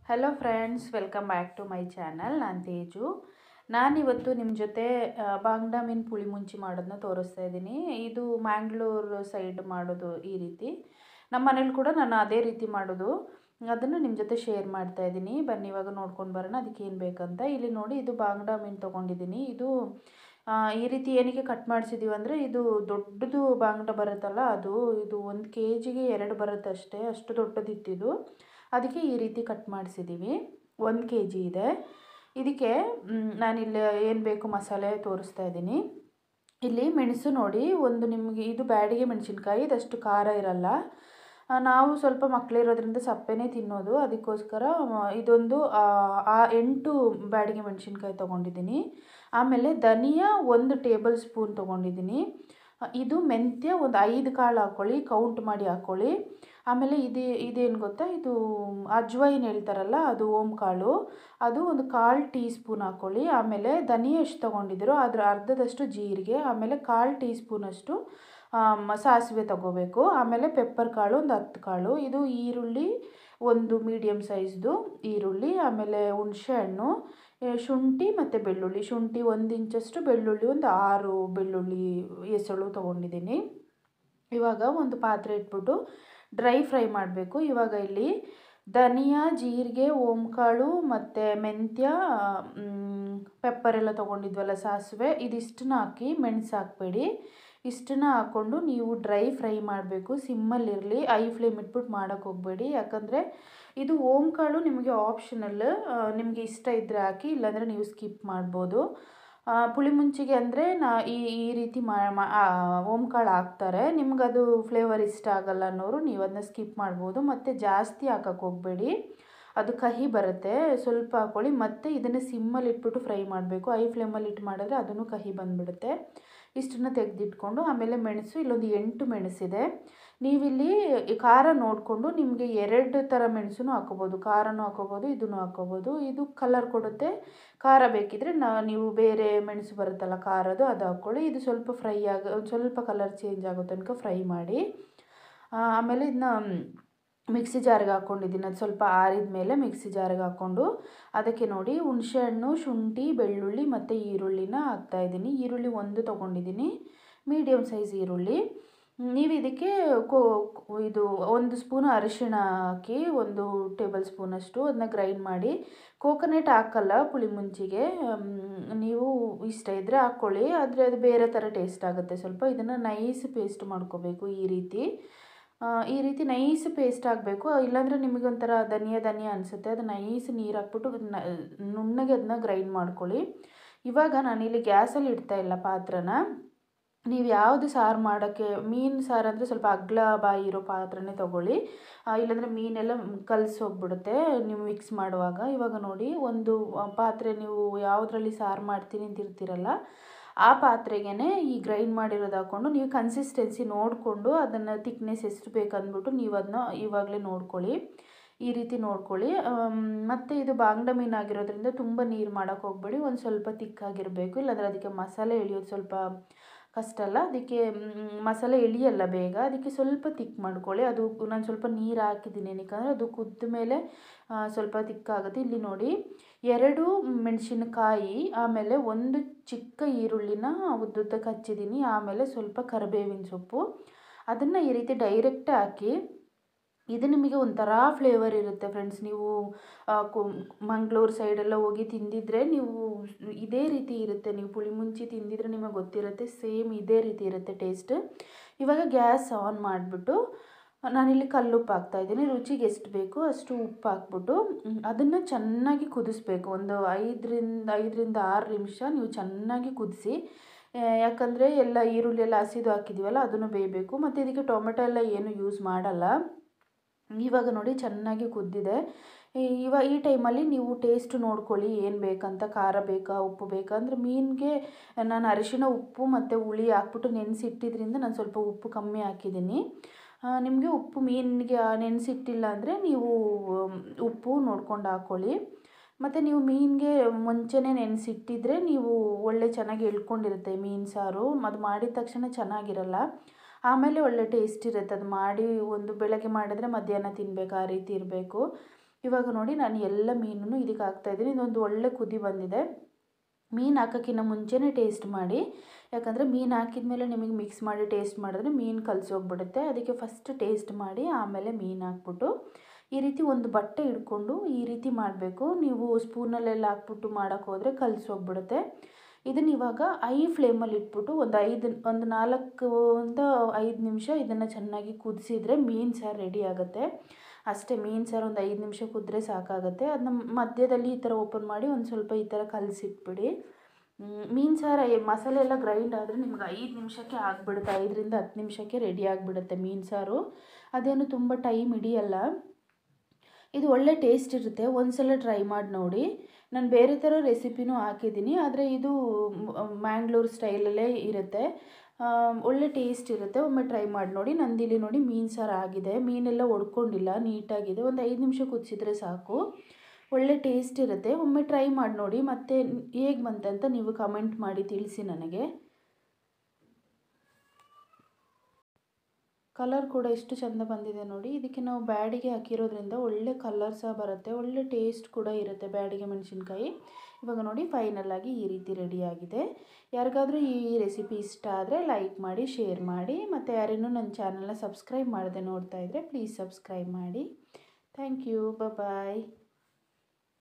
hello friends welcome back to my channel ನಾನು ತೇಜು ನಾನಿವತ್ತು ನಿಮ್ಮ ಜೊತೆ ಆ, ಬಾಂಗ್ಡಾ ಮೀನು ಪುಳಿ ಮುಂಚಿ ಮಾಡೋದನ್ನ ತೋರಿಸ್ತಾ ಇದ್ದೀನಿ ಇದು ಮ್ಯಾಂಗ್ಳೂರು ಸೈಡ್ ಮಾಡೋದು ಈ ರೀತಿ ನಮ್ಮ ಮನೇಲಿ ಕೂಡ ನಾನು ಅದೇ ರೀತಿ ಮಾಡೋದು ಅದನ್ನು ನಿಮ್ಮ ಜೊತೆ ಶೇರ್ ಮಾಡ್ತಾ ಇದ್ದೀನಿ ಬನ್ನಿ ಇವಾಗ ನೋಡ್ಕೊಂಡು ಬರೋಣ ಅದಕ್ಕೆ ಏನು ಬೇಕಂತ ಇಲ್ಲಿ ನೋಡಿ ಇದು ಬಾಂಗ್ಡಾ ಮೀನು ತೊಗೊಂಡಿದ್ದೀನಿ ಇದು ಆ, ಈ ರೀತಿ ಏನಕ್ಕೆ ಕಟ್ ಮಾಡಿಸಿದ್ದೀವಿ ಅಂದರೆ ಇದು ದೊಡ್ಡದು ಬಾಂಗ್ಡ ಬರುತ್ತಲ್ಲ ಅದು ಇದು ಒಂದು ಕೆ ಜಿಗೆ ಎರಡು ಬರುತ್ತೆ ಅಷ್ಟೇ ಅಷ್ಟು ದೊಡ್ಡದಿತ್ತಿದು ಅದಕ್ಕೆ ಈ ರೀತಿ ಕಟ್ ಮಾಡಿಸಿದ್ದೀವಿ ಒಂದು ಕೆ ಜಿ ಇದೆ ಇದಕ್ಕೆ ಮ್, ನಾನಿಲ್ಲಿ ಏನು ಬೇಕು ಮಸಾಲೆ ತೋರಿಸ್ತಾ ಇದ್ದೀನಿ ಇಲ್ಲಿ ಮೆಣಸು ನೋಡಿ ಒಂದು ನಿಮಗೆ ಇದು ಬ್ಯಾಡಿಗೆ ಮೆಣಸಿನ್ಕಾಯಿ ಇದಷ್ಟು ಖಾರ ಇರಲ್ಲ ಆ, ನಾವು ಸ್ವಲ್ಪ ಮಕ್ಕಳಿರೋದ್ರಿಂದ ಸಪ್ಪೆನೇ ತಿನ್ನೋದು ಅದಕ್ಕೋಸ್ಕರ ಮ, ಇದೊಂದು ಆ, ಆ ಎಂಟು ಬ್ಯಾಡಿಗೆ ಮೆಣಸಿನ್ಕಾಯಿ ತೊಗೊಂಡಿದ್ದೀನಿ ಆಮೇಲೆ ಧನಿಯಾ ಒಂದು ಟೇಬಲ್ ಸ್ಪೂನ್ ತೊಗೊಂಡಿದ್ದೀನಿ ಆ, ಇದು ಮೆಂತ್ಯ ಒಂದು ಐದು ಕಾಳು ಹಾಕ್ಕೊಳ್ಳಿ ಕೌಂಟ್ ಮಾಡಿ ಹಾಕ್ಕೊಳ್ಳಿ ಆಮೇಲೆ ಇದು ಇದೇನು ಗೊತ್ತಾ ಇದು ಅಜ್ವೈನ್ ಹೇಳ್ತಾರಲ್ಲ ಅದು ಓಮ್ ಕಾಳು ಅದು ಒಂದು ಕಾಲು ಟೀ ಸ್ಪೂನ್ ಹಾಕ್ಕೊಳ್ಳಿ ಆಮೇಲೆ ಧನಿಯಾ ಎಷ್ಟು ತೊಗೊಂಡಿದ್ದೀರೋ ಅದ್ರ ಅರ್ಧದಷ್ಟು ಜೀರಿಗೆ ಆಮೇಲೆ ಕಾಲು ಟೀ ಸ್ಪೂನಷ್ಟು ಆಮ್, ಸಾಸಿವೆ ತಗೋಬೇಕು ಆಮೇಲೆ ಪೆಪ್ಪರ್ ಕಾಳು ಒಂದು ಹತ್ತು ಕಾಳು ಇದು ಈರುಳ್ಳಿ ಒಂದು ಮೀಡಿಯಮ್ ಸೈಜ್ದು ಈರುಳ್ಳಿ ಆಮೇಲೆ ಹುಣಸೆ ಹಣ್ಣು ಏ, ಶುಂಠಿ ಮತ್ತು ಬೆಳ್ಳುಳ್ಳಿ ಶುಂಠಿ ಒಂದು ಇಂಚಷ್ಟು ಬೆಳ್ಳುಳ್ಳಿ ಒಂದು ಆರು ಬೆಳ್ಳುಳ್ಳಿ ಎಸಳು ತೊಗೊಂಡಿದ್ದೀನಿ ಇವಾಗ ಒಂದು ಪಾತ್ರೆ ಇಟ್ಬಿಟ್ಟು ಡ್ರೈ ಫ್ರೈ ಮಾಡಬೇಕು ಇವಾಗ ಇಲ್ಲಿ ಧನಿಯಾ ಜೀರಿಗೆ ಓಂಕಾಳು ಮತ್ತು ಮೆಂತ್ಯ ಪೆಪ್ಪರ್ ಎಲ್ಲ ತೊಗೊಂಡಿದ್ವಲ್ಲ ಸಾಸಿವೆ ಇದಿಷ್ಟನ್ನ ಹಾಕಿ ಮೆಣಸು ಹಾಕಬೇಡಿ ಇಷ್ಟನ್ನ ಹಾಕ್ಕೊಂಡು ನೀವು ಡ್ರೈ ಫ್ರೈ ಮಾಡಬೇಕು ಸಿಮ್ಮಲ್ಲಿರಲಿ ಐ ಫ್ಲೇಮ್ ಇಟ್ಬಿಟ್ಟು ಮಾಡೋಕ್ಕೆ ಹೋಗಬೇಡಿ ಯಾಕಂದರೆ ಇದು ಓಂಕಾಳು ನಿಮಗೆ ಆಪ್ಷನಲ್ ನಿಮಗೆ ಇಷ್ಟ ಇದ್ದರೆ ಹಾಕಿ ಇಲ್ಲಾಂದರೆ ನೀವು ಸ್ಕಿಪ್ ಮಾಡ್ಬೋದು ಆ, ಪುಳಿ ಮುಂಚಿಗೆ ಅಂದರೆ ನಾ ಈ ಈ ರೀತಿ ಮಾ ಮಾ- ಆ, ಓಂಕಾಳು ಹಾಕ್ತಾರೆ ನಿಮ್ಗೆ ಅದು ಫ್ಲೇವರ್ ಇಷ್ಟ ಆಗಲ್ಲ ಅನ್ನೋರು ನೀವು ಅದನ್ನ ಸ್ಕಿಪ್ ಮಾಡ್ಬೋದು ಮತ್ತು ಜಾಸ್ತಿ ಹಾಕಕ್ಕೆ ಹೋಗಬೇಡಿ ಅದು ಕಹಿ ಬರುತ್ತೆ ಸ್ವಲ್ಪ ಹಾಕ್ಕೊಳ್ಳಿ ಮತ್ತು ಇದನ್ನು ಸಿಮ್ಮಲ್ಲಿ ಇಟ್ಬಿಟ್ಟು ಫ್ರೈ ಮಾಡಬೇಕು ಐ ಫ್ಲೇಮಲ್ಲಿ ಇಟ್ಟು ಮಾಡಿದ್ರೆ ಅದನ್ನು ಕಹಿ ಬಂದುಬಿಡುತ್ತೆ ಇಷ್ಟನ್ನು ತೆಗೆದಿಟ್ಕೊಂಡು ಆಮೇಲೆ ಮೆಣಸು ಇಲ್ಲೊಂದು ಎಂಟು ಮೆಣಸಿದೆ ನೀವಿಲ್ಲಿ ಈ ಖಾರ ನೋಡಿಕೊಂಡು ನಿಮಗೆ ಎರಡು ಥರ ಮೆಣಸು ಹಾಕೋಬೋದು ಖಾರನೂ ಹಾಕೋಬೋದು ಇದನ್ನು ಹಾಕೋಬೋದು ಇದು ಕಲರ್ ಕೊಡುತ್ತೆ ಖಾರ ಬೇಕಿದ್ರೆ ನಾ ನೀವು ಬೇರೆ ಮೆಣಸು ಬರುತ್ತಲ್ಲ ಖಾರದು ಅದು ಹಾಕ್ಕೊಳ್ಳಿ ಇದು ಸ್ವಲ್ಪ ಫ್ರೈ ಆಗ ಒಂದು ಸ್ವಲ್ಪ ಕಲರ್ ಚೇಂಜ್ ಆಗೋ ತನಕ ಫ್ರೈ ಮಾಡಿ ಆ, ಆಮೇಲೆ ಇದನ್ನ ಮಿಕ್ಸಿ ಜಾರ್ಗೆ ಹಾಕ್ಕೊಂಡಿದ್ದೀನಿ ಅದು ಸ್ವಲ್ಪ ಆರಿದ ಮೇಲೆ ಮಿಕ್ಸಿ ಜಾರ್ಗೆ ಹಾಕ್ಕೊಂಡು ಅದಕ್ಕೆ ನೋಡಿ ಹುಣಸೆ ಹಣ್ಣು ಶುಂಠಿ ಬೆಳ್ಳುಳ್ಳಿ ಮತ್ತು ಈರುಳ್ಳಿನ ಹಾಕ್ತಾಯಿದ್ದೀನಿ ಈರುಳ್ಳಿ ಒಂದು ತೊಗೊಂಡಿದ್ದೀನಿ ಮೀಡಿಯಮ್ ಸೈಜ್ ಈರುಳ್ಳಿ ನೀವು ಇದಕ್ಕೆ ಕೋ ಇದು ಒಂದು ಸ್ಪೂನ್ ಅರಿಶಿಣ ಹಾಕಿ ಒಂದು ಟೇಬಲ್ ಸ್ಪೂನಷ್ಟು ಅದನ್ನ ಗ್ರೈಂಡ್ ಮಾಡಿ ಕೋಕೋನಟ್ ಹಾಕಲ್ಲ ಪುಳಿ ಮುಂಚಿಗೆ ಮ್, ನೀವು ಇಷ್ಟ ಇದ್ದರೆ ಹಾಕ್ಕೊಳ್ಳಿ ಆದರೆ ಅದು ಬೇರೆ ಥರ ಟೇಸ್ಟ್ ಆಗುತ್ತೆ ಸ್ವಲ್ಪ ಇದನ್ನು ನೈಸ್ ಪೇಸ್ಟ್ ಮಾಡ್ಕೋಬೇಕು ಈ ರೀತಿ ಆ, ಈ ರೀತಿ ನೈಸ್ ಪೇಸ್ಟ್ ಆಗಬೇಕು ಇಲ್ಲಾಂದರೆ ನಿಮಗೆ ಒಂಥರ ಧನಿಯಾ ಧನಿಯಾ ಅನಿಸುತ್ತೆ ಅದು ನೈಸ್ ನೀರು ಹಾಕ್ಬಿಟ್ಟು ನ- ನುಣ್ಣಗೆ ಅದನ್ನ ಗ್ರೈಂಡ್ ಮಾಡ್ಕೊಳ್ಳಿ ಇವಾಗ ನಾನಿಲ್ಲಿ ಗ್ಯಾಸಲ್ಲಿ ಇಡ್ತಾ ಇಲ್ಲ ಪಾತ್ರನ ನೀವು ಯಾವುದು ಸಾರು ಮಾಡೋಕ್ಕೆ ಮೀನು ಸಾರು ಅಂದರೆ ಸ್ವಲ್ಪ ಅಗ್ಲ ಬಾಯಿ ಇರೋ ಪಾತ್ರೆನೇ ತೊಗೊಳ್ಳಿ ಆ, ಇಲ್ಲಾಂದರೆ ಮೀನೆಲ್ಲ ಕಲಸಿ ಹೋಗ್ಬಿಡುತ್ತೆ ನೀವು ಮಿಕ್ಸ್ ಮಾಡುವಾಗ ಇವಾಗ ನೋಡಿ ಒಂದು ಆ, ಪಾತ್ರೆ ನೀವು ಯಾವುದ್ರಲ್ಲಿ ಸಾರು ಮಾಡ್ತೀನಿ ಅಂತಿರ್ತೀರಲ್ಲ ಆ ಪಾತ್ರೆಗೆ ಈ ಗ್ರೈಂಡ್ ಮಾಡಿರೋದು ಹಾಕ್ಕೊಂಡು ನೀವು ಕನ್ಸಿಸ್ಟೆನ್ಸಿ ನೋಡಿಕೊಂಡು ಅದನ್ನು ತಿಕ್ನೆಸ್ ಎಷ್ಟು ಬೇಕು ಅಂದ್ಬಿಟ್ಟು ನೀವು ಅದನ್ನ ಇವಾಗಲೇ ನೋಡ್ಕೊಳ್ಳಿ ಈ ರೀತಿ ನೋಡ್ಕೊಳ್ಳಿ ಆಮ್, ಮತ್ತು ಇದು ಬಾಂಗ್ಡ ಮೀನು ಆಗಿರೋದ್ರಿಂದ ತುಂಬ ನೀರು ಮಾಡೋಕ್ಕೆ ಹೋಗಬೇಡಿ ಒಂದು ಸ್ವಲ್ಪ ತಿಕ್ಕಾಗಿರಬೇಕು ಇಲ್ಲಾಂದರೆ ಅದಕ್ಕೆ ಮಸಾಲೆ ಎಳಿಯೋದು ಸ್ವಲ್ಪ ಕಷ್ಟ ಅಲ್ಲ ಅದಕ್ಕೆ ಮ್, ಮಸಾಲೆ ಎಳಿಯಲ್ಲ ಬೇಗ ಅದಕ್ಕೆ ಸ್ವಲ್ಪ ತಿಕ್ ಮಾಡ್ಕೊಳ್ಳಿ ಅದು ನಾನು ಸ್ವಲ್ಪ ನೀರು ಹಾಕಿದ್ದೀನಿ ಏನಕ್ಕಂದರೆ ಅದು ಕುದ್ದ ಮೇಲೆ ಆ, ಸ್ವಲ್ಪ ತಿಕ್ಕಾಗುತ್ತೆ ಇಲ್ಲಿ ನೋಡಿ ಎರಡು ಮೆಣಸಿನಕಾಯಿ ಆಮೇಲೆ ಒಂದು ಚಿಕ್ಕ ಈರುಳ್ಳಿನ ಉದ್ದುದ್ದಕ್ಕೆ ಹಚ್ಚಿದ್ದೀನಿ ಆಮೇಲೆ ಸ್ವಲ್ಪ ಕರಿಬೇವಿನ ಸೊಪ್ಪು ಅದನ್ನು ಈ ರೀತಿ ಡೈರೆಕ್ಟ್ ಹಾಕಿ ಇದು ನಿಮಗೆ ಒಂಥರ ಫ್ಲೇವರ್ ಇರುತ್ತೆ ಫ್ರೆಂಡ್ಸ್ ನೀವು ಆ, ಕು- ಮಂಗಳೂರು ಸೈಡೆಲ್ಲ ಹೋಗಿ ತಿಂದಿದ್ರೆ ನೀವು ಇದೇ ರೀತಿ ಇರುತ್ತೆ ನೀವು ಪುಳಿ ಮುಂಚಿ ತಿಂದಿದ್ರೆ ನಿಮಗೆ ಗೊತ್ತಿರುತ್ತೆ ಸೇಮ್ ಇದೇ ರೀತಿ ಇರುತ್ತೆ ಟೇಸ್ಟ್ ಇವಾಗ ಗ್ಯಾಸ್ ಆನ್ ಮಾಡಿಬಿಟ್ಟು ನಾನಿಲ್ಲಿ ಕಲ್ಲುಪ್ಪು ಹಾಕ್ತಾ ಇದ್ದೀನಿ ರುಚಿಗೆ ಎಷ್ಟು ಬೇಕು ಅಷ್ಟು ಉಪ್ಪು ಹಾಕ್ಬಿಟ್ಟು ಅದನ್ನು ಚೆನ್ನಾಗಿ ಕುದಿಸ್ಬೇಕು ಒಂದು ಐದರಿಂದ ಐದರಿಂದ ಆರು ನಿಮಿಷ ನೀವು ಚೆನ್ನಾಗಿ ಕುದಿಸಿ ಯಾಕಂದರೆ ಎಲ್ಲ ಈರುಳ್ಳಿ ಎಲ್ಲ ಹಸಿದು ಹಾಕಿದ್ದೀವಲ್ಲ ಅದನ್ನು ಬೇಯಬೇಕು ಮತ್ತು ಇದಕ್ಕೆ ಟೊಮೆಟೊ ಎಲ್ಲ ಏನು ಯೂಸ್ ಮಾಡಲ್ಲ ಇವಾಗ ನೋಡಿ ಚೆನ್ನಾಗಿ ಕುದ್ದಿದೆ ಈ- ಇವಾಗ ಈ ಟೈಮಲ್ಲಿ ನೀವು ಟೇಸ್ಟ್ ನೋಡ್ಕೊಳ್ಳಿ ಏನು ಬೇಕಂತ ಖಾರ ಬೇಕಾ ಉಪ್ಪು ಬೇಕಾ ಅಂದರೆ ಮೀನಿಗೆ ನಾನು ಅರಿಶಿಣ ಉಪ್ಪು ಮತ್ತು ಹುಳಿ ಹಾಕ್ಬಿಟ್ಟು ನೆನೆಸಿಟ್ಟಿದ್ರಿಂದ ನಾನು ಸ್ವಲ್ಪ ಉಪ್ಪು ಕಮ್ಮಿ ಹಾಕಿದ್ದೀನಿ ನಿಮಗೆ ಉಪ್ಪು ಮೀನಿಗೆ ನೆನೆಸಿಟ್ಟಿಲ್ಲ ಅಂದರೆ ನೀವು ಮ್, ಉಪ್ಪು ನೋಡ್ಕೊಂಡು ಹಾಕ್ಕೊಳ್ಳಿ ಮತ್ತು ನೀವು ಮೀನಿಗೆ ಮುಂಚೆನೇ ನೆನೆಸಿಟ್ಟಿದ್ರೆ ನೀವು ಒಳ್ಳೆ ಚೆನ್ನಾಗಿ ಎಳ್ಕೊಂಡಿರುತ್ತೆ ಮೀನು ಸಾರು ಅದು ಮಾಡಿದ ತಕ್ಷಣ ಚೆನ್ನಾಗಿರಲ್ಲ ಆಮೇಲೆ ಒಳ್ಳೆ ಟೇಸ್ಟ್ ಇರುತ್ತೆ ಅದು ಮಾಡಿ ಒಂದು ಬೆಳಗ್ಗೆ ಮಾಡಿದ್ರೆ ಮಧ್ಯಾಹ್ನ ತಿನ್ಬೇಕು ಆ ರೀತಿ ಇರಬೇಕು ಇವಾಗ ನೋಡಿ ನಾನು ಎಲ್ಲ ಮೀನನ್ನು ಇದಕ್ಕೆ ಹಾಕ್ತಾಯಿದ್ದೀನಿ ಇದೊಂದು ಒಳ್ಳೆ ಕುದಿ ಬಂದಿದೆ ಮೀನು ಹಾಕೋಕ್ಕಿಂತ ಮುಂಚೆನೇ ಟೇಸ್ಟ್ ಮಾಡಿ ಯಾಕಂದರೆ ಮೀನು ಹಾಕಿದ ಮೇಲೆ ನಿಮಗೆ ಮಿಕ್ಸ್ ಮಾಡಿ ಟೇಸ್ಟ್ ಮಾಡಿದ್ರೆ ಮೀನು ಕಲಸೋಗ್ಬಿಡುತ್ತೆ ಅದಕ್ಕೆ ಫಸ್ಟ್ ಟೇಸ್ಟ್ ಮಾಡಿ ಆಮೇಲೆ ಮೀನು ಹಾಕ್ಬಿಟ್ಟು ಈ ರೀತಿ ಒಂದು ಬಟ್ಟೆ ಹಿಡ್ಕೊಂಡು ಈ ರೀತಿ ಮಾಡಬೇಕು ನೀವು ಸ್ಪೂನಲ್ಲೆಲ್ಲ ಹಾಕ್ಬಿಟ್ಟು ಮಾಡೋಕ್ಕೆ ಹೋದರೆ ಕಲಸೋಗ್ಬಿಡುತ್ತೆ ಇದನ್ನ ಇವಾಗ ಐ ಫ್ಲೇಮಲ್ಲಿ ಇಟ್ಬಿಟ್ಟು ಒಂದು ಐದು ಒಂದು ನಾಲ್ಕರಿಂದ ಐದು ನಿಮಿಷ ಇದನ್ನು ಚೆನ್ನಾಗಿ ಕುದಿಸಿದ್ರೆ ಮೀನು ಸಾರು ರೆಡಿ ಆಗುತ್ತೆ ಅಷ್ಟೇ ಮೀನು ಸಾರು ಒಂದು ಐದು ನಿಮಿಷ ಕುದ್ರೆ ಸಾಕಾಗುತ್ತೆ ಅದನ್ನ ಮಧ್ಯದಲ್ಲಿ ಈ ಥರ ಓಪನ್ ಮಾಡಿ ಒಂದು ಸ್ವಲ್ಪ ಈ ಥರ ಕಲಸಿಟ್ಬಿಡಿ ಮೀನು ಸಾರು ಮಸಾಲೆ ಎಲ್ಲ ಗ್ರೈಂಡ್ ಆದರೆ ನಿಮ್ಗೆ ಐದು ನಿಮಿಷಕ್ಕೆ ಆಗಿಬಿಡುತ್ತೆ ಐದರಿಂದ ಹತ್ತು ನಿಮಿಷಕ್ಕೆ ರೆಡಿ ಆಗಿಬಿಡುತ್ತೆ ಮೀನು ಸಾರು ಅದೇನು ತುಂಬ ಟೈಮ್ ಹಿಡಿಯಲ್ಲ ಇದು ಒಳ್ಳೆ ಟೇಸ್ಟ್ ಇರುತ್ತೆ ಒಂದು ಸಲ ಟ್ರೈ ಮಾಡಿ ನೋಡಿ ನಾನು ಬೇರೆ ಥರ ರೆಸಿಪಿನೂ ಹಾಕಿದ್ದೀನಿ ಆದರೆ ಇದು ಮ್ಯಾಂಗ್ಳೂರ್ ಸ್ಟೈಲಲ್ಲೇ ಇರುತ್ತೆ ಒಳ್ಳೆ ಟೇಸ್ಟ್ ಇರುತ್ತೆ ಒಮ್ಮೆ ಟ್ರೈ ಮಾಡಿ ನೋಡಿ ನಂದಿಲಿ ನೋಡಿ ಮೀನು ಸಾರು ಆಗಿದೆ ಮೀನೆಲ್ಲ ಒಡ್ಕೊಂಡಿಲ್ಲ ನೀಟಾಗಿದೆ ಒಂದು ಐದು ನಿಮಿಷ ಕುದಿಸಿದ್ರೆ ಸಾಕು ಒಳ್ಳೆ ಟೇಸ್ಟ್ ಇರುತ್ತೆ ಒಮ್ಮೆ ಟ್ರೈ ಮಾಡಿ ನೋಡಿ ಮತ್ತು ಹೇಗೆ ಬಂತಂತ ನೀವು ಕಮೆಂಟ್ ಮಾಡಿ ತಿಳಿಸಿ ನನಗೆ ಕಲರ್ ಕೂಡ ಎಷ್ಟು ಚೆಂದ ಬಂದಿದೆ ನೋಡಿ ಇದಕ್ಕೆ ನಾವು ಬ್ಯಾಡಿಗೆ ಹಾಕಿರೋದ್ರಿಂದ ಒಳ್ಳೆ ಕಲರ್ ಸಹ ಬರುತ್ತೆ ಒಳ್ಳೆ ಟೇಸ್ಟ್ ಕೂಡ ಇರುತ್ತೆ ಬ್ಯಾಡಿಗೆ ಮೆಣಸಿನ್ಕಾಯಿ ಇವಾಗ ನೋಡಿ ಫೈನಲ್ ಆಗಿ ಈ ರೀತಿ ರೆಡಿಯಾಗಿದೆ ಯಾರಿಗಾದರೂ ಈ ರೆಸಿಪಿ ಇಷ್ಟ ಆದರೆ ಲೈಕ್ ಮಾಡಿ ಶೇರ್ ಮಾಡಿ ಮತ್ತು ಯಾರೇನೂ ನನ್ನ ಚಾನಲ್ನ ಸಬ್ಸ್ಕ್ರೈಬ್ ಮಾಡದೆ ನೋಡ್ತಾ ಇದ್ದರೆ ಪ್ಲೀಸ್ ಸಬ್ಸ್ಕ್ರೈಬ್ ಮಾಡಿ ಥ್ಯಾಂಕ್ ಯು ಬಾಯ್